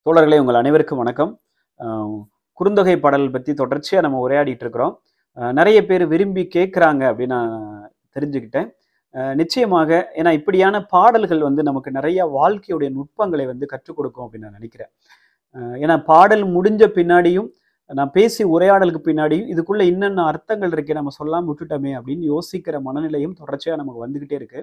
தோழர்களே உங்கள் அனைவருக்கும் வணக்கம் அஹ் குறுந்தொகை பாடல் பற்றி தொடர்ச்சியாக நம்ம உரையாடிட்டு இருக்கிறோம் அஹ் நிறைய பேர் விரும்பி கேட்குறாங்க அப்படின்னு நான் தெரிஞ்சுக்கிட்டேன் அஹ் நிச்சயமாக ஏன்னா இப்படியான பாடல்கள் வந்து நமக்கு நிறைய வாழ்க்கையுடைய நுட்பங்களை வந்து கற்றுக் கொடுக்கும் அப்படின்னு நான் நினைக்கிறேன் அஹ் ஏன்னா பாடல் முடிஞ்ச பின்னாடியும் நான் பேசி உரையாடலுக்கு பின்னாடியும் இதுக்குள்ள என்னென்ன அர்த்தங்கள் இருக்கே நம்ம சொல்லாமல் விட்டுட்டோமே அப்படின்னு யோசிக்கிற மனநிலையும் தொடர்ச்சியாக நமக்கு வந்துக்கிட்டே இருக்கு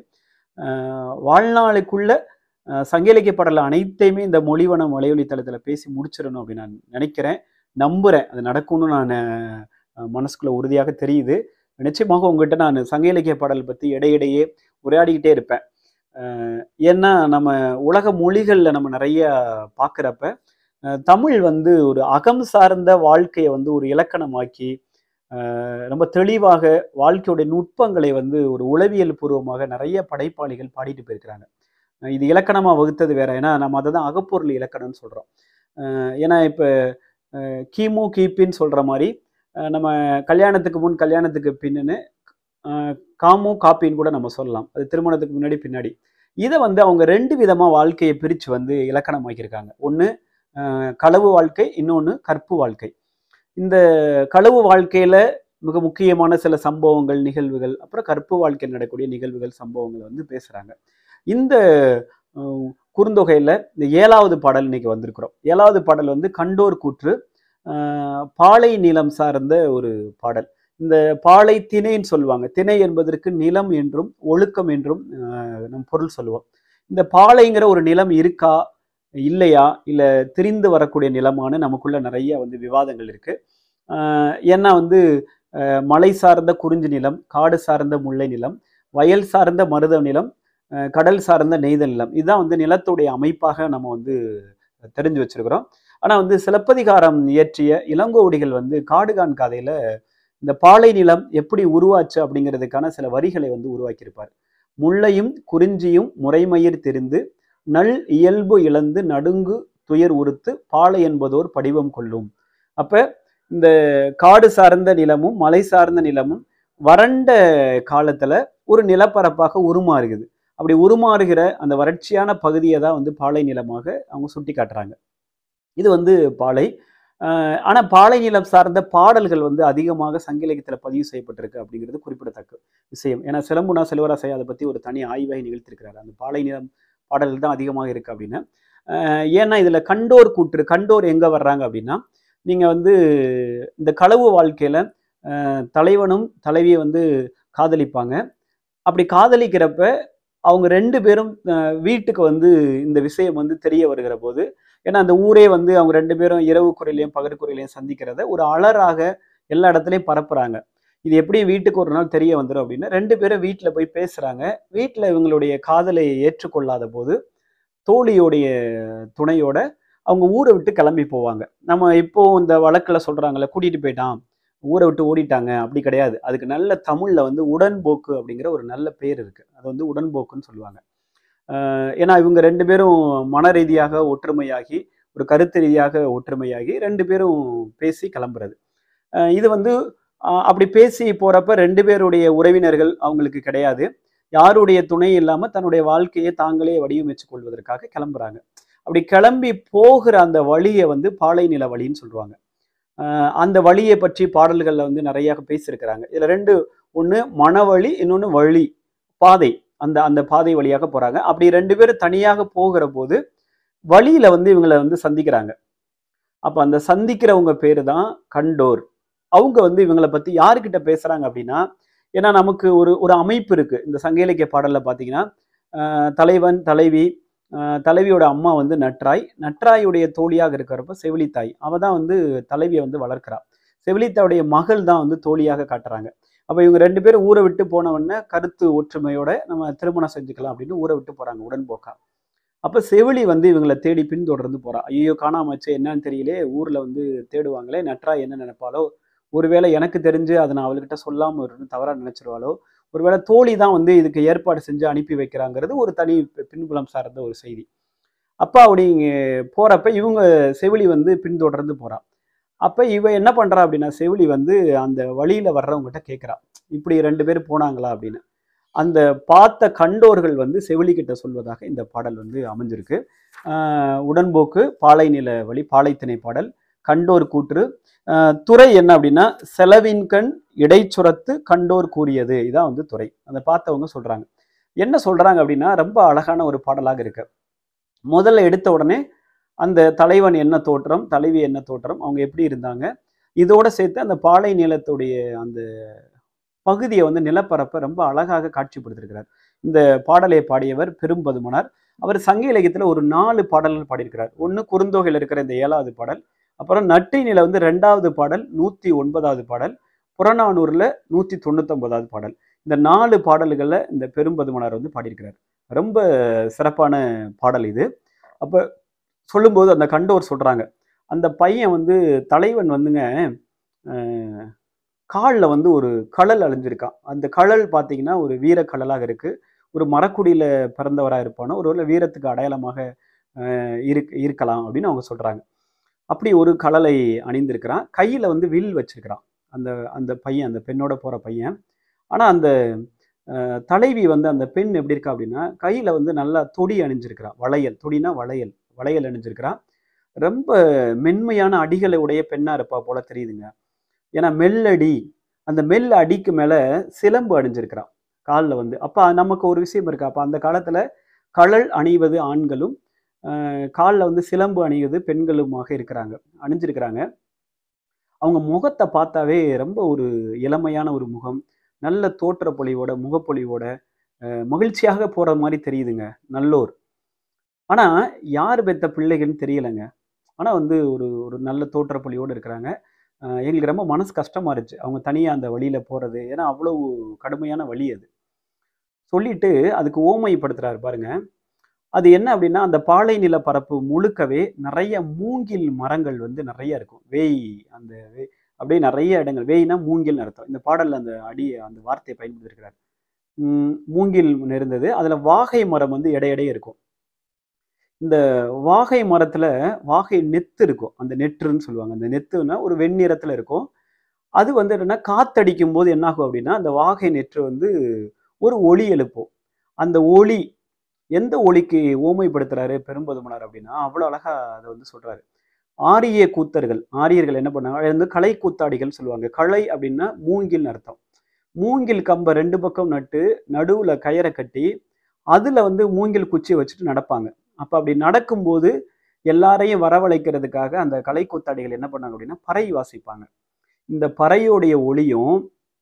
அஹ் வாழ்நாளுக்குள்ள அஹ் சங்க இலக்கிய பாடல் அனைத்தையுமே இந்த மொழிவனம் வலையொலி தளத்தில் பேசி முடிச்சிடணும் அப்படின்னு நான் நினைக்கிறேன் நம்புகிறேன் அது நடக்கும்னு நான் அஹ், மனசுக்குள்ள உறுதியாக தெரியுது நிச்சயமாக உங்ககிட்ட நான் சங்க இலக்கிய பாடல் பற்றி இடையிடையே உரையாடிக்கிட்டே இருப்பேன் அஹ், ஏன்னா நம்ம உலக மொழிகளில் நம்ம நிறைய பார்க்குறப்ப தமிழ் வந்து ஒரு அகம் சார்ந்த வாழ்க்கையை வந்து ஒரு இலக்கணமாக்கி அஹ், ரொம்ப தெளிவாக வாழ்க்கையுடைய நுட்பங்களை வந்து ஒரு உளவியல் பூர்வமாக நிறைய படைப்பாளிகள் பாடிட்டு போயிருக்கிறாங்க அஹ் இது இலக்கணமாக வகுத்தது வேற ஏன்னா நம்ம அதை தான் அகப்பொருள் இலக்கணம்னு சொல்கிறோம் ஏன்னா இப்போ கிமு கிபின்னு சொல்கிற மாதிரி அஹ் நம்ம கல்யாணத்துக்கு முன் கல்யாணத்துக்கு பின்னுன்னு அஹ் காமு காப்பின்னு கூட நம்ம சொல்லலாம் அது திருமணத்துக்கு முன்னாடி பின்னாடி இதை வந்து அவங்க ரெண்டு விதமாக வாழ்க்கையை பிரித்து வந்து இலக்கணமாக்கியிருக்காங்க ஒன்று களவு வாழ்க்கை இன்னொன்று கற்பு வாழ்க்கை இந்த களவு வாழ்க்கையில் மிக முக்கியமான சில சம்பவங்கள் நிகழ்வுகள் அப்புறம் கற்பு வாழ்க்கையில் நடக்கக்கூடிய நிகழ்வுகள் சம்பவங்களை வந்து பேசுகிறாங்க இந்த அஹ், குறுந்தொகையில இந்த ஏழாவது பாடல் இன்னைக்கு வந்திருக்கிறோம் ஏழாவது பாடல் வந்து கண்டோர் கூற்று அஹ், பாலை நிலம் சார்ந்த ஒரு பாடல் இந்த பாலை திணைன்னு சொல்லுவாங்க திணை என்பதற்கு நிலம் என்றும் ஒழுக்கம் என்றும் அஹ், நம் பொருள் சொல்லுவோம் இந்த பாலைங்கிற ஒரு நிலம் இருக்கா இல்லையா இல்லை திரிந்து வரக்கூடிய நிலமானு நமக்குள்ள நிறைய வந்து விவாதங்கள் இருக்கு அஹ், ஏன்னா வந்து அஹ், மலை சார்ந்த குறிஞ்சி நிலம் காடு சார்ந்த முல்லை நிலம் வயல் சார்ந்த மருத நிலம் அஹ் கடல் சார்ந்த நெய்தல் நிலம் இதுதான் வந்து நிலத்துடைய அமைப்பாக நம்ம வந்து தெரிஞ்சு வச்சிருக்கிறோம் ஆனால் வந்து சிலப்பதிகாரம் இயற்றிய இளங்கோவடிகள் வந்து காடுகான் கதையில இந்த பாலை நிலம் எப்படி உருவாச்சு அப்படிங்கிறதுக்கான சில வரிகளை வந்து உருவாக்கியிருப்பார் முல்லையும் குறிஞ்சியும் முறைமயிர் தெரிந்து நல் இயல்பு இழந்து நடுங்கு துயர் உறுத்து பாலை என்பதோர் படிவம் கொள்ளும் அப்ப இந்த காடு சார்ந்த நிலமும் மலை சார்ந்த நிலமும் வறண்ட காலத்துல ஒரு நிலப்பரப்பாக உருமாறுகிறது அப்படி உருமாறுகிற அந்த வறட்சியான பகுதியை தான் வந்து பாலை நிலமாக அவங்க சுட்டி காட்டுறாங்க இது வந்து பாலை ஆஹ் ஆனா பாலை நிலம் சார்ந்த பாடல்கள் வந்து அதிகமாக சங்க இலக்கியத்துல பதிவு செய்யப்பட்டிருக்கு அப்படிங்கிறது குறிப்பிடத்தக்க விஷயம் ஏன்னா சிலம்புனா செல்வராசை அதை பத்தி ஒரு தனி ஆய்வை நிகழ்த்திருக்கிறாரு அந்த பாலை நிலம் பாடல்கள் தான் அதிகமாக இருக்கு அப்படின்னு ஆஹ் ஏன்னா இதுல கண்டோர் கூற்று கண்டோர் எங்க வர்றாங்க அப்படின்னா நீங்க வந்து இந்த களவு வாழ்க்கையில ஆஹ் தலைவனும் தலைவியை வந்து காதலிப்பாங்க அப்படி காதலிக்கிறப்ப அவங்க ரெண்டு பேரும் அஹ், வீட்டுக்கு வந்து இந்த விஷயம் வந்து தெரிய வருகிற போது ஏன்னா அந்த ஊரே வந்து அவங்க ரெண்டு பேரும் இரவு குறையிலையும் பகல் குறையிலையும் சந்திக்கிறத ஒரு அலறாக எல்லா இடத்துலையும் பரப்புறாங்க இது எப்படி வீட்டுக்கு ஒரு நாள் தெரிய வந்துடும் அப்படின்னு ரெண்டு பேரும் வீட்டில் போய் பேசுறாங்க வீட்டில் இவங்களுடைய காதலை ஏற்றுக்கொள்ளாத போது தோழியோடைய துணையோட அவங்க ஊரை விட்டு கிளம்பி போவாங்க நம்ம இப்போ இந்த வழக்கில் சொல்றாங்கல்ல கூட்டிட்டு போயிட்டான் ஊரை விட்டு ஓடிட்டாங்க அப்படி கிடையாது அதுக்கு நல்ல தமிழ்ல வந்து உடன்போக்கு அப்படிங்கிற ஒரு நல்ல பேர் இருக்கு அது வந்து உடன்போக்குன்னு சொல்லுவாங்க ஆஹ் ஏன்னா இவங்க ரெண்டு பேரும் மன ரீதியாக ஒற்றுமையாகி ஒரு கருத்து ரீதியாக ஒற்றுமையாகி ரெண்டு பேரும் பேசி கிளம்புறது ஆஹ் இது வந்து ஆஹ் அப்படி பேசி போறப்ப ரெண்டு பேருடைய உறவினர்கள் அவங்களுக்கு கிடையாது யாருடைய துணை இல்லாம தன்னுடைய வாழ்க்கையை தாங்களே வடிவமைச்சு கொள்வதற்காக கிளம்புறாங்க அப்படி கிளம்பி போகிற அந்த வழியை வந்து பாலை நில வழின்னு சொல்லுவாங்க ஆஹ் அந்த வழியை பற்றி பாடல்களில் வந்து நிறைய பேசியிருக்கிறாங்க இதுல ரெண்டு ஒன்று மனவழி இன்னொன்று வழி பாதை அந்த அந்த பாதை வழியாக போறாங்க அப்படி ரெண்டு பேரும் தனியாக போகிற போது வழியில வந்து இவங்களை வந்து சந்திக்கிறாங்க அப்ப அந்த சந்திக்கிறவங்க பேரு தான் கண்டோர் அவங்க வந்து இவங்களை பத்தி யாருக்கிட்ட பேசுறாங்க அப்படின்னா ஏன்னா நமக்கு ஒரு ஒரு அமைப்பு இருக்கு இந்த சங்க இலக்கிய பாடல்ல பாத்தீங்கன்னா ஆஹ் தலைவன் தலைவி ஆஹ் தலைவியோட அம்மா வந்து நட்ராய் நட்ராயுடைய தோழியாக இருக்கிறப்ப செவிலித்தாய் அவ தான் வந்து தலைவியை வந்து வளர்க்கிறா செவிலித்தாயுடைய மகள் தான் வந்து தோழியாக காட்டுறாங்க அப்ப இவங்க ரெண்டு பேரும் ஊரை விட்டு போன உடனே கருத்து ஒற்றுமையோட நம்ம திருமணம் செஞ்சுக்கலாம் அப்படின்னு ஊரை விட்டு போறாங்க உடன்போக்கா அப்ப செவிலி வந்து இவங்களை தேடி பின்தொடர்ந்து போறா ஐயோ காணாமச்சு என்னன்னு தெரியலே ஊர்ல வந்து தேடுவாங்களே நட்ராய் என்ன நினைப்பாலோ ஒருவேளை எனக்கு தெரிஞ்சு அதை நான் அவள்கிட்ட சொல்லாம இருக்கணும் தவறா நினைச்சிருவாளோ ஒருவேளை தோழி தான் வந்து இதுக்கு ஏற்பாடு செஞ்சு அனுப்பி வைக்கிறாங்கிறது ஒரு தனி பி- பின்புலம் சார்ந்த ஒரு செய்தி அப்ப அப்படி போறப்ப இவங்க செவிலி வந்து பின்தொடர்ந்து போறா அப்ப இவ என்ன பண்றா அப்படின்னா செவிலி வந்து அந்த வழியில வர்றவங்ககிட்ட கேட்கறா இப்படி ரெண்டு பேர் போனாங்களா அப்படின்னு அந்த பார்த்த கண்டோர்கள் வந்து செவிலி கிட்ட சொல்வதாக இந்த பாடல் வந்து அமைஞ்சிருக்கு ஆஹ் உடன்போக்கு பாலை நில வழி பாலைத்திணை பாடல் கண்டோர் கூற்று ஆஹ் துறை என்ன அப்படின்னா செலவின் கண் இடைச்சுரத்து கண்டோர் கூறியது இதான் வந்து துறை அந்த பார்த்தவங்க சொல்றாங்க என்ன சொல்றாங்க அப்படின்னா ரொம்ப அழகான ஒரு பாடலாக இருக்கு முதல்ல எடுத்த உடனே அந்த தலைவன் என்ன தோற்றம் தலைவி என்ன தோற்றம் அவங்க எப்படி இருந்தாங்க இதோட சேர்த்து அந்த பாலை நிலத்துடைய அந்த பகுதியை வந்து நிலப்பரப்பை ரொம்ப அழகாக காட்சிப்படுத்திருக்கிறார் இந்த பாடலை பாடியவர் பெரும்பதுமனார் அவர் சங்க இலக்கியத்துல ஒரு நாலு பாடல்கள் பாடியிருக்கிறார் ஒன்று குறுந்தொகையில் இருக்கிற இந்த ஏழாவது பாடல் அப்புறம் நட்டினில வந்து ரெண்டாவது பாடல் நூத்தி ஒன்பதாவது பாடல் புறநானூறுல நூத்தி தொண்ணூத்தொன்பதாவது பாடல் இந்த நாலு பாடல்கள்ல இந்த பெரும்பதுமனார் வந்து பாடியிருக்கிறார் ரொம்ப சிறப்பான பாடல் இது அப்ப சொல்லும்போது அந்த கண்டோர் சொல்றாங்க அந்த பையன் வந்து தலைவன் வந்துங்க காலில் வந்து ஒரு கழல் அழிஞ்சிருக்கான் அந்த கழல் பார்த்தீங்கன்னா ஒரு வீர கழலாக இருக்கு ஒரு மரக்குடியில பிறந்தவராக இருப்பானோ ஒருவேளை வீரத்துக்கு அடையாளமாக அஹ், இருக் இருக்கலாம் அப்படின்னு அவங்க சொல்றாங்க அப்படி ஒரு கழலை அணிந்திருக்கிறான் கையில வந்து வில் வச்சிருக்கிறான் அந்த அந்த பையன் அந்த பெண்ணோட போற பையன் ஆனா அந்த அஹ், தலைவி வந்து அந்த பெண் எப்படி இருக்கா அப்படின்னா கையில வந்து நல்லா தொடி அணிஞ்சிருக்கிறான் வளையல் தொடினா வளையல் வளையல் அணிஞ்சிருக்கிறான் ரொம்ப மென்மையான அடிகளை உடைய பெண்ணா இருப்பா போல தெரியுதுங்க ஏன்னா மெல்லடி அந்த மெல் அடிக்கு மேல சிலம்பு அணிஞ்சிருக்கிறான் காலில் வந்து அப்ப நமக்கு ஒரு விஷயம் இருக்கு அப்ப அந்த காலத்துல கழல் அணிவது ஆண்களும் காலில் வந்து சிலம்பு அணிவது பெண்களுமாக இருக்கிறாங்க அணிஞ்சிருக்கிறாங்க அவங்க முகத்தை பார்த்தாவே ரொம்ப ஒரு இளமையான ஒரு முகம் நல்ல தோற்ற பொலிவோட முகப்பொலிவோட அஹ், மகிழ்ச்சியாக போற மாதிரி தெரியுதுங்க நல்லோர் ஆனா யார் பெத்த பிள்ளைகள்னு தெரியலைங்க ஆனா வந்து ஒரு ஒரு நல்ல தோற்ற பொலிவோடு இருக்கிறாங்க அஹ், எங்களுக்கு ரொம்ப மனசு கஷ்டமா இருந்துச்சு அவங்க தனியா அந்த வழியில போறது ஏன்னா அவ்வளவு கடுமையான வழி அது சொல்லிட்டு அதுக்கு ஓமைப்படுத்துறாரு பாருங்க அது என்ன அப்படின்னா அந்த பாலை நில பரப்பு முழுக்கவே நிறைய மூங்கில் மரங்கள் வந்து நிறைய இருக்கும் வேய் அந்த வே- அப்படியே நிறைய இடங்கள் வேய்னா மூங்கில்னு அர்த்தம் இந்த பாடல்ல அந்த அடி அந்த வார்த்தையை பயன்படுத்திருக்கிறார் உம் மூங்கில் இருந்தது அதுல வாகை மரம் வந்து இடையிடையே இருக்கும் இந்த வாகை மரத்துல வாகை நெத்து இருக்கும் அந்த நெற்றுன்னு சொல்லுவாங்க அந்த நெத்துனா ஒரு வெண்ணிறத்துல இருக்கும் அது வந்து என்னன்னா காத்தடிக்கும் போது என்னாகும் அப்படின்னா அந்த வாகை நெற்று வந்து ஒரு ஒளி எழுப்பும் அந்த ஒளி எந்த ஒளிக்கு ஓமைப்படுத்துறாரு பெரும்பதுமனார் அப்படின்னா அவ்வளவு அழகா அதை வந்து சொல்றாரு ஆரிய கூத்தர்கள் ஆரியர்கள் என்ன பண்ணாங்க அது வந்து கலை கூத்தாடிகள் சொல்லுவாங்க கலை அப்படின்னா மூங்கில்னு அர்த்தம் மூங்கில் கம்பை ரெண்டு பக்கம் நட்டு நடுவுல கயரை கட்டி அதுல வந்து மூங்கில் குச்சி வச்சுட்டு நடப்பாங்க அப்ப அப்படி நடக்கும்போது எல்லாரையும் வரவழைக்கிறதுக்காக அந்த கலை கூத்தாடிகள் என்ன பண்ணாங்க அப்படின்னா பறை வாசிப்பாங்க இந்த பறையோடைய ஒளியும்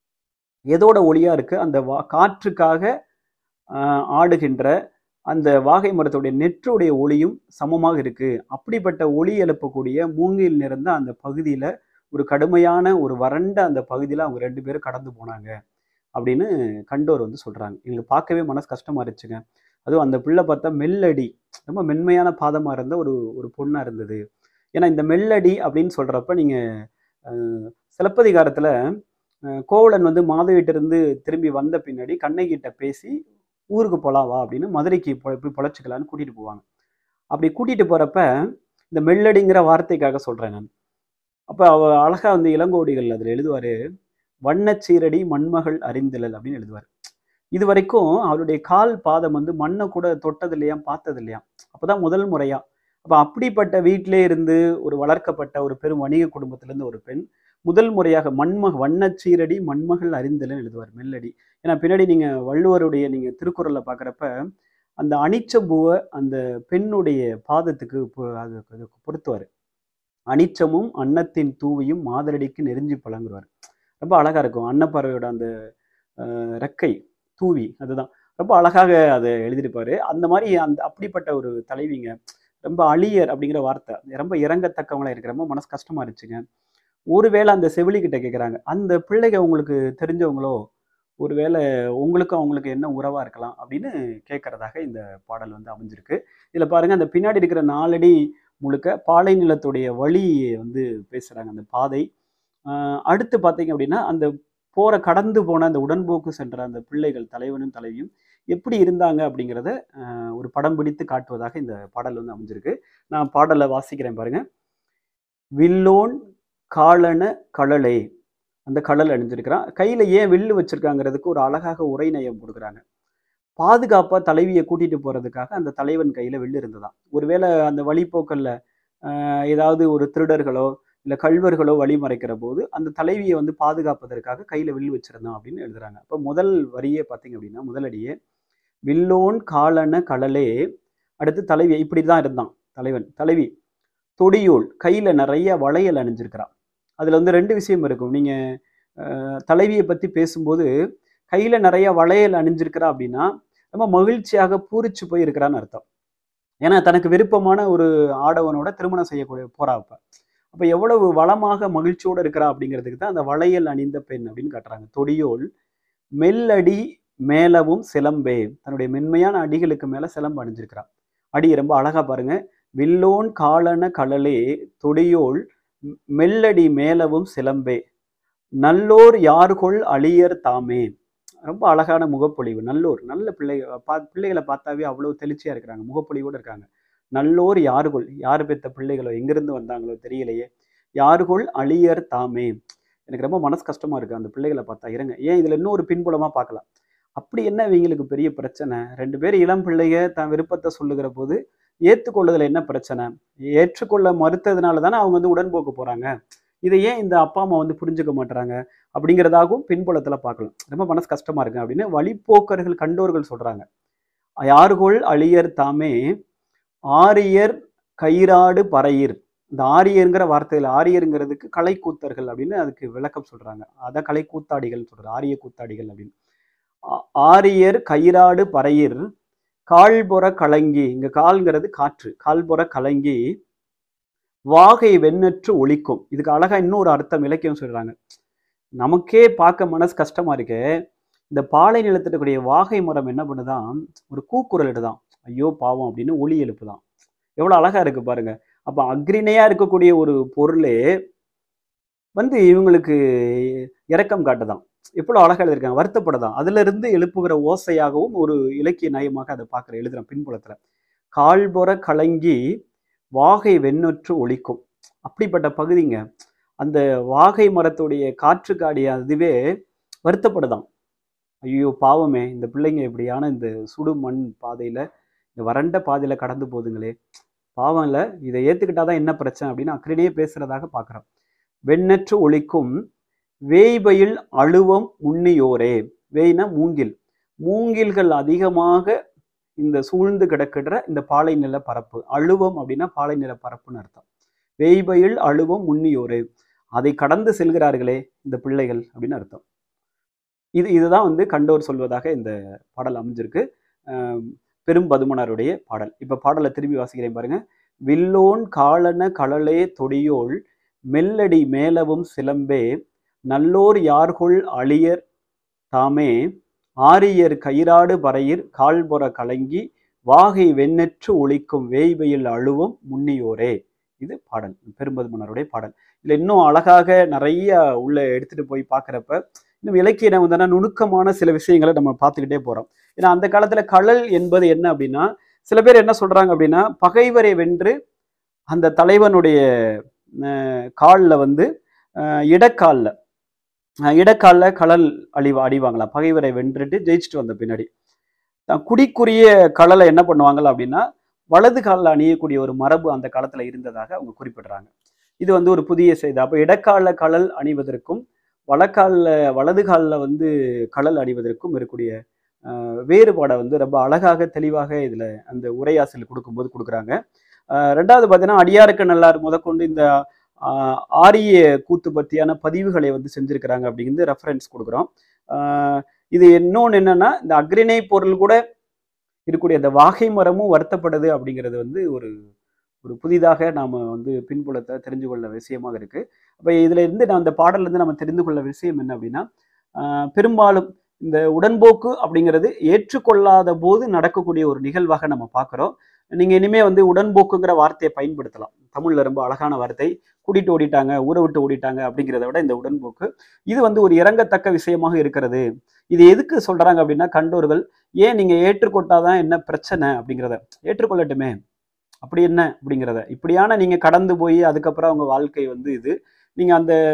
எதோட ஒளியா இருக்கு அந்த வா- காற்றுக்காக ஆஹ், ஆடுகின்ற அந்த வாகை மரத்துடைய நெற்றுடைய ஒளியும் சமமாக இருக்கு அப்படிப்பட்ட ஒளி எழுப்பக்கூடிய மூங்கில் நிறைந்த அந்த பகுதியில ஒரு கடுமையான ஒரு வறண்ட அந்த பகுதியில அவங்க ரெண்டு பேரும் கடந்து போனாங்க அப்படின்னு கண்டோர் வந்து சொல்றாங்க எங்களுக்கு பார்க்கவே மனசு கஷ்டமா இருந்துச்சுங்க அதுவும் அந்த பிள்ளை பார்த்தா மெல்லடி ரொம்ப மென்மையான பாதமா இருந்த ஒரு ஒரு பொண்ணா இருந்தது ஏன்னா இந்த மெல்லடி அப்படின்னு சொல்றப்ப நீங்க அஹ், சிலப்பதிகாரத்துல அஹ், கோவலன் வந்து மாதவிட்டிருந்து திரும்பி வந்த பின்னாடி கண்ணகிட்ட பேசி ஊருக்கு போலாம் வா அப்படின்னு மதுரைக்கு பொ- போய் பொழைச்சிக்கலான்னு கூட்டிட்டு போவாங்க அப்படி கூட்டிட்டு போறப்ப இந்த மெல்லடிங்கிற வார்த்தைக்காக சொல்றேன் நான் அப்ப அவ அழகா வந்து இளங்கோடிகள் அதுல எழுதுவாரு வண்ணச் சீரடி மண்மகள் அறிந்திலல் அப்படின்னு எழுதுவார் இது வரைக்கும் அவருடைய கால் பாதம் வந்து மண்ணை கூட தொட்டது இல்லையா பார்த்தது இல்லையா அப்பதான் முதல் முறையா அப்ப அப்படிப்பட்ட வீட்டிலே இருந்து ஒரு வளர்க்கப்பட்ட ஒரு பெரும் வணிக குடும்பத்திலிருந்து ஒரு பெண் முதல் முறையாக மண்மக வண்ணச் சீரடி மண்மகள் அறிந்தலன்னு எழுதுவார் மெல்லடி ஏன்னா பின்னாடி நீங்க வள்ளுவருடைய நீங்க திருக்குறள்ல பார்க்குறப்ப அந்த அனிச்சம்பூவை அந்த பெண்ணுடைய பாதத்துக்கு பொ- அது அது பொருத்துவார் அனிச்சமும் அன்னத்தின் தூவியும் மாதரடிக்கு நெருஞ்சி பழங்குவார் ரொம்ப அழகா இருக்கும் அன்னப்பறவையோட அந்த அஹ், ரெக்கை தூவி அதுதான் ரொம்ப அழகாக அதை எழுதியிருப்பாரு அந்த மாதிரி அந்த அப்படிப்பட்ட ஒரு தலைவிங்க ரொம்ப அழியர் அப்படிங்கிற வார்த்தை ரொம்ப இறங்கத்தக்கவங்களா இருக்கு ரொம்ப மனசு கஷ்டமா இருந்துச்சுங்க ஒருவேளை அந்த செவிலி கிட்ட கேட்குறாங்க அந்த பிள்ளைங்க உங்களுக்கு தெரிஞ்சவங்களோ ஒருவேளை உங்களுக்கும் அவங்களுக்கு என்ன உறவா இருக்கலாம் அப்படின்னு கேட்கறதாக இந்த பாடல் வந்து அமைஞ்சிருக்கு இதுல பாருங்க அந்த பின்னாடி இருக்கிற நாலடி முழுக்க பாலை நிலத்துடைய வழி வந்து பேசுறாங்க அந்த பாதை ஆஹ் அடுத்து பார்த்தீங்க அப்படின்னா அந்த போற கடந்து போன அந்த உடன்போக்கு சென்ற அந்த பிள்ளைகள் தலைவனும் தலைவியும் எப்படி இருந்தாங்க அப்படிங்கிறத ஆஹ் ஒரு படம் பிடித்து காட்டுவதாக இந்த பாடல் வந்து அமைஞ்சிருக்கு நான் பாடலை வாசிக்கிறேன் பாருங்க வில்லோன் காலன கழலே அந்த கழல் அணிஞ்சிருக்கிறான் கையில ஏன் வில்லு வச்சிருக்காங்கிறதுக்கு ஒரு அழகாக உரை நயம் கொடுக்குறாங்க பாதுகாப்பா தலைவியை கூட்டிட்டு போறதுக்காக அந்த தலைவன் கையில வில்லு இருந்ததாம் ஒருவேளை அந்த வழிப்போக்கல்ல ஆஹ், ஏதாவது ஒரு திருடர்களோ இல்ல கள்வர்களோ வழி மறைக்கிற போது அந்த தலைவியை வந்து பாதுகாப்பதற்காக கையில வில் வச்சிருந்தான் அப்படின்னு எழுதுறாங்க அப்ப முதல் வரியே பார்த்தீங்க அப்படின்னா முதலடியே வில்லோன் காலன கடலே அடுத்து தலைவி இப்படி தான் இருந்தான் தலைவன் தலைவி தொடியோல் கையில நிறைய வளையல் அணிஞ்சிருக்கிறான் அதுல வந்து ரெண்டு விஷயம் இருக்கும் நீங்க அஹ், தலைவியை பத்தி பேசும்போது கையில நிறைய வளையல் அணிஞ்சிருக்கிறா அப்படின்னா ரொம்ப மகிழ்ச்சியாக பூரிச்சு போய் இருக்கிறான்னு அர்த்தம் ஏன்னா தனக்கு விருப்பமான ஒரு ஆடவனோட திருமணம் செய்யக்கூடிய போறா அப்ப அப்ப எவ்வளவு வளமாக மகிழ்ச்சியோட இருக்கிறா அப்படிங்கிறதுக்கு தான் அந்த வளையல் அணிந்த பெண் அப்படின்னு காட்டுறாங்க தொடியோல் மெல்லடி மேலவும் சிலம்பே தன்னுடைய மென்மையான அடிகளுக்கு மேல சிலம்பு அணிஞ்சிருக்கிறா அடி ரொம்ப அழகா பாருங்க வில்லோன் காலன கடலே தொடியோல் மெ- மெல்லடி மேலவும் சிலம்பே நல்லோர் யார்கொள் அழியர் தாமே ரொம்ப அழகான முகப்பொழிவு நல்லோர் நல்ல பிள்ளை பா பிள்ளைகளை பார்த்தாவே அவ்வளவு தெளிச்சியா இருக்கிறாங்க முகப்பொழிவோட இருக்காங்க நல்லோர் யாருகொள் யார் பெத்த பிள்ளைகளோ எங்கிருந்து வந்தாங்களோ தெரியலையே யாருகொள் அழியர் தாமே எனக்கு ரொம்ப மனசு கஷ்டமா இருக்கு அந்த பிள்ளைகளை பார்த்தா இருங்க ஏன் இதுல இன்னொரு பின்புலமா பார்க்கலாம் அப்படி என்ன இவங்களுக்கு பெரிய பிரச்சனை ரெண்டு பேர் இளம் பிள்ளைங்க தன் விருப்பத்தை சொல்லுகிற போது ஏற்றுக்கொள்ளுதல் என்ன பிரச்சனை ஏற்றுக்கொள்ள மறுத்ததுனால தானே அவங்க வந்து உடன்போக்கு போறாங்க இதை ஏன் இந்த அப்பா அம்மா வந்து புரிஞ்சுக்க மாட்றாங்க அப்படிங்கிறதாகவும் பின்புலத்துல பார்க்கலாம் ரொம்ப மனசு கஷ்டமா இருக்கு அப்படின்னு வழிப்போக்கர்கள் கண்டோர்கள் சொல்றாங்க யாருகொள் அழியர் தாமே ஆரியர் கயிறாடு பறையிர் இந்த ஆரியருங்கிற வார்த்தையில் ஆரியருங்கிறதுக்கு கலைக்கூத்தர்கள் அப்படின்னு அதுக்கு விளக்கம் சொல்றாங்க அதான் கலைக்கூத்தாடிகள் சொல்றாங்க ஆரிய கூத்தாடிகள் அப்படின்னு ஆ- ஆரியர் கயிறாடு பறையிர் கால்புற கலங்கி இங்க கால்ங்கிறது காற்று கால்புற கலங்கி வாகை வெண்ணற்று ஒலிக்கும் இதுக்கு அழகா இன்னொரு அர்த்தம் இலக்கியம் சொல்றாங்க நமக்கே பார்க்க மனசு கஷ்டமா இருக்கே இந்த பாலை நிலத்துல இருக்கக்கூடிய வாகை மரம் என்ன பண்ணுதான் ஒரு கூக்குரல் இடுதான் ஐயோ பாவம் அப்படின்னு ஒலி எழுப்புதான் எவ்வளவு அழகா இருக்கு பாருங்க அப்ப அக்ரிணையா இருக்கக்கூடிய ஒரு பொருளே வந்து இவங்களுக்கு இரக்கம் காட்டுதான் எவ்வளவு அழகா எழுதியிருக்காங்க வருத்தப்படுதான் அதுல இருந்து எழுப்புகிற ஓசையாகவும் ஒரு இலக்கிய நயமாக அதை பார்க்குற எழுதுறேன் பின்புலத்துல கால்புற கலங்கி வாகை வெண்ணொற்று ஒலிக்கும் அப்படிப்பட்ட பகுதிங்க அந்த வாகை மரத்துடைய காற்று காடி அதுவே வருத்தப்படுதாம் ஐயோ பாவமே இந்த பிள்ளைங்க இப்படியான இந்த சுடு மண் பாதையில இந்த வறண்ட பாதையில கடந்து போகுதுங்களே பாவம் இல்லை இதை ஏத்துக்கிட்டாதான் என்ன பிரச்சனை அப்படின்னு அக்கறையே பேசுறதாக பார்க்குறோம் வெண்ணற்று ஒலிக்கும் வேய்பயில் அழுவம் உண்ணியோரே வேய்னா மூங்கில் மூங்கில்கள் அதிகமாக இந்த சூழ்ந்து கிடக்கிற இந்த பாலை நில பரப்பு அழுவம் அப்படின்னா பாலை நில பரப்புன்னு அர்த்தம் வேய்பயில் அழுவம் உண்ணியோரே அதை கடந்து செல்கிறார்களே இந்த பிள்ளைகள் அப்படின்னு அர்த்தம் இது இதுதான் வந்து கண்டோர் சொல்வதாக இந்த பாடல் அமைஞ்சிருக்கு ஆஹ் பெரும் பதுமனாருடைய பாடல் இப்ப பாடலை திரும்பி வாசிக்கிறேன் பாருங்க வில்லோன் காலன கடலே தொடியோள் மெல்லடி மேலவும் சிலம்பே நல்லோர் யார்கொள் அழியர் தாமே ஆரியர் கயிறாடு பறையிர் கால்புற கலங்கி வாகை வெண்ணெற்று ஒலிக்கும் வேய்வையில் அழுவும் முன்னியோரே இது பாடல் பெரும்பதுமன்னருடைய பாடல் இதுல இன்னும் அழகாக நிறைய உள்ள எடுத்துட்டு போய் பார்க்கறப்ப இன்னும் இலக்கிய வந்து நுணுக்கமான சில விஷயங்களை நம்ம பார்த்துக்கிட்டே போறோம் ஏன்னா அந்த காலத்துல கழல் என்பது என்ன அப்படின்னா சில பேர் என்ன சொல்றாங்க அப்படின்னா பகைவரை வென்று அந்த தலைவனுடைய காலில் வந்து அஹ், இடக்கால்ல அஹ், இடக்கால்ல கழல் அழி அடிவாங்களாம் பகைவரை வென்றுட்டு ஜெயிச்சுட்டு வந்த பின்னாடி தான் குடிக்குரிய கழலை என்ன பண்ணுவாங்க அப்படின்னா வலது காலில் அணியக்கூடிய ஒரு மரபு அந்த காலத்துல இருந்ததாக அவங்க குறிப்பிடுறாங்க இது வந்து ஒரு புதிய செய்தி அப்போ இடக்கால கழல் அணிவதற்கும் வலக்காலில் வலது காலில் வந்து கழல் அணிவதற்கும் இருக்கக்கூடிய அஹ், வேறுபாடை வந்து ரொம்ப அழகாக தெளிவாக இதுல அந்த உரையாசிரியர் கொடுக்கும்போது கொடுக்குறாங்க அஹ், ரெண்டாவது பார்த்தீங்கன்னா அடியாருக்கு நல்லார் முதற்கொண்டு இந்த ஆஹ், ஆரிய கூத்து பற்றியான பதிவுகளை வந்து செஞ்சிருக்கிறாங்க அப்படிங்கிறது ரெஃபரன்ஸ் கொடுக்குறோம் ஆஹ், இது இன்னொன்று என்னன்னா இந்த அக்ரிணை பொருள் கூட இருக்கக்கூடிய அந்த வாகை மரமும் வருத்தப்படுது அப்படிங்கிறது வந்து ஒரு ஒரு புதிதாக நாம் வந்து பின்புலத்தை தெரிஞ்சு கொள்ள விஷயமாக இருக்கு அப்போ இதுல இருந்து நான் அந்த பாடல்ல இருந்து நம்ம தெரிந்து கொள்ள விஷயம் என்ன அப்படின்னா ஆஹ், பெரும்பாலும் இந்த உடன்போக்கு அப்படிங்கிறது ஏற்றுக்கொள்ளாத போது நடக்கக்கூடிய ஒரு நிகழ்வாக நம்ம பார்க்குறோம் நீங்க இனிமே வந்து உடன்போக்குங்கிற வார்த்தையை பயன்படுத்தலாம் தமிழ்ல ரொம்ப அழகான வார்த்தை கூட்டிட்டு ஓடிட்டாங்க ஊரை விட்டு ஓடிட்டாங்க அப்படிங்கிறத விட இந்த உடன்போக்கு இது வந்து ஒரு இறங்கத்தக்க விஷயமாக இருக்கிறது இது எதுக்கு சொல்றாங்க அப்படின்னா கண்டோர்கள் ஏன் நீங்க ஏற்றுக்கொண்டாதான் என்ன பிரச்சனை அப்படிங்கிறத ஏற்றுக்கொள்ளட்டுமே அப்படி என்ன அப்படிங்கிறத இப்படியான நீங்க கடந்து போய் அதுக்கப்புறம் அவங்க வாழ்க்கை வந்து இது நீங்க அந்த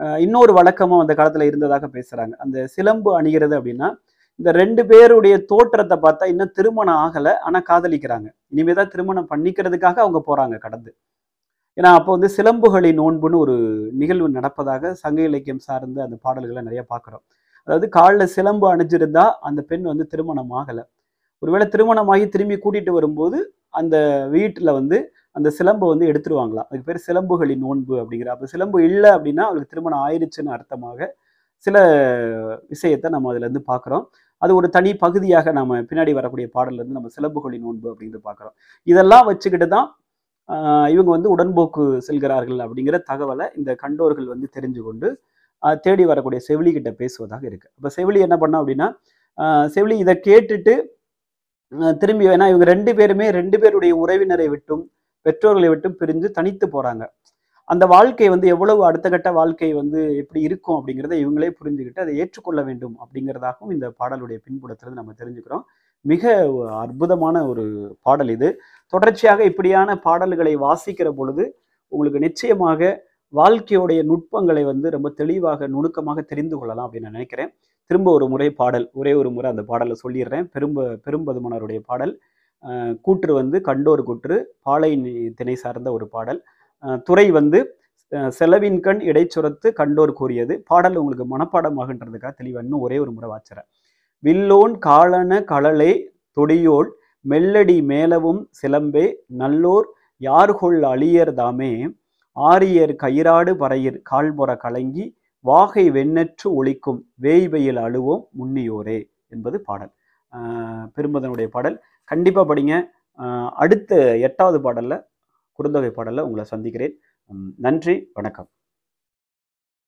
அஹ் இன்னொரு வழக்கமும் அந்த காலத்துல இருந்ததாக பேசுறாங்க அந்த சிலம்பு அணிகிறது அப்படின்னா இந்த ரெண்டு பேருடைய தோற்றத்தை பார்த்தா இன்னும் திருமணம் ஆகல ஆனா காதலிக்கிறாங்க இனிமே தான் திருமணம் பண்ணிக்கிறதுக்காக அவங்க போறாங்க கடந்து ஏன்னா அப்போ வந்து சிலம்புகளின் நோன்புன்னு ஒரு நிகழ்வு நடப்பதாக சங்க இலக்கியம் சார்ந்த அந்த பாடல்களை நிறைய பார்க்குறோம் அதாவது காலில் சிலம்பு அணிஞ்சிருந்தா அந்த பெண் வந்து திருமணம் ஆகலை ஒருவேளை திருமணமாகி திரும்பி கூட்டிட்டு வரும்போது அந்த வீட்டில் வந்து அந்த சிலம்பை வந்து எடுத்துருவாங்களாம் அதுக்கு பேர் சிலம்புகளின் நோன்பு அப்படிங்கிற அப்போ சிலம்பு இல்லை அப்படின்னா அவளுக்கு திருமணம் ஆயிடுச்சுன்னு அர்த்தமாக சில விஷயத்தை நம்ம அதுல இருந்து பார்க்குறோம் அது ஒரு தனி பகுதியாக நம்ம பின்னாடி வரக்கூடிய பாடல்ல இருந்து நம்ம சிலம்புகளின் நோன்பு அப்படிங்கிறது பார்க்குறோம் இதெல்லாம் வச்சுக்கிட்டு தான் ஆஹ் இவங்க வந்து உடன்போக்கு செல்கிறார்கள் அப்படிங்கிற தகவலை இந்த கண்டோர்கள் வந்து தெரிஞ்சு கொண்டு ஆஹ் தேடி வரக்கூடிய செவிலி கிட்ட பேசுவதாக இருக்கு அப்போ செவிலி என்ன பண்ணா அப்படின்னா ஆஹ் செவிலி இதை கேட்டுட்டு ஆஹ் திரும்பி வேணா இவங்க ரெண்டு பேருமே ரெண்டு பேருடைய உறவினரை விட்டும் பெற்றோர்களை விட்டும் பிரிஞ்சு தனித்து போறாங்க அந்த வாழ்க்கை வந்து எவ்வளவு அடுத்த கட்ட வாழ்க்கை வந்து எப்படி இருக்கும் அப்படிங்கிறத இவங்களே புரிஞ்சுக்கிட்டு அதை ஏற்றுக்கொள்ள வேண்டும் அப்படிங்கிறதாகவும் இந்த பாடலுடைய பின்புலத்திலிருந்து நம்ம தெரிஞ்சுக்கிறோம் மிக அற்புதமான ஒரு பாடல் இது தொடர்ச்சியாக இப்படியான பாடல்களை வாசிக்கிற பொழுது உங்களுக்கு நிச்சயமாக வாழ்க்கையுடைய நுட்பங்களை வந்து ரொம்ப தெளிவாக நுணுக்கமாக தெரிந்து கொள்ளலாம் அப்படின்னு நான் நினைக்கிறேன் திரும்ப ஒரு முறை பாடல் ஒரே ஒரு முறை அந்த பாடலை சொல்லிடுறேன் பெரும்ப பெரும்பதுமனருடைய பாடல் அஹ் கூற்று வந்து கண்டோர் கூற்று பாலை நி- திணை சார்ந்த ஒரு பாடல் அஹ் துறை வந்து அஹ் செலவின் கண் இடைச்சுரத்து கண்டோர் கூறியது பாடல் உங்களுக்கு மனப்பாடமாகன்றதுக்காக தெளிவா இன்னும் ஒரே ஒரு முறை வாச்சுறேன் வில்லோன் காலன களலே தொடியோள் மெல்லடி மேலவும் சிலம்பே நல்லோர் யார்கொள் அழியர் தாமே ஆரியர் கயிறாடு பறையிர் கால்புற கலங்கி வாகை வெண்ணற்று ஒழிக்கும் வேய்வையில் அழுவோம் முன்னியோரே என்பது பாடல் ஆஹ் பெரும்பதனுடைய பாடல் கண்டிப்பாக படிங்க ஆஹ் அடுத்த எட்டாவது பாடல்ல குறுந்தொகை பாடல்ல உங்களை சந்திக்கிறேன் உம் நன்றி வணக்கம்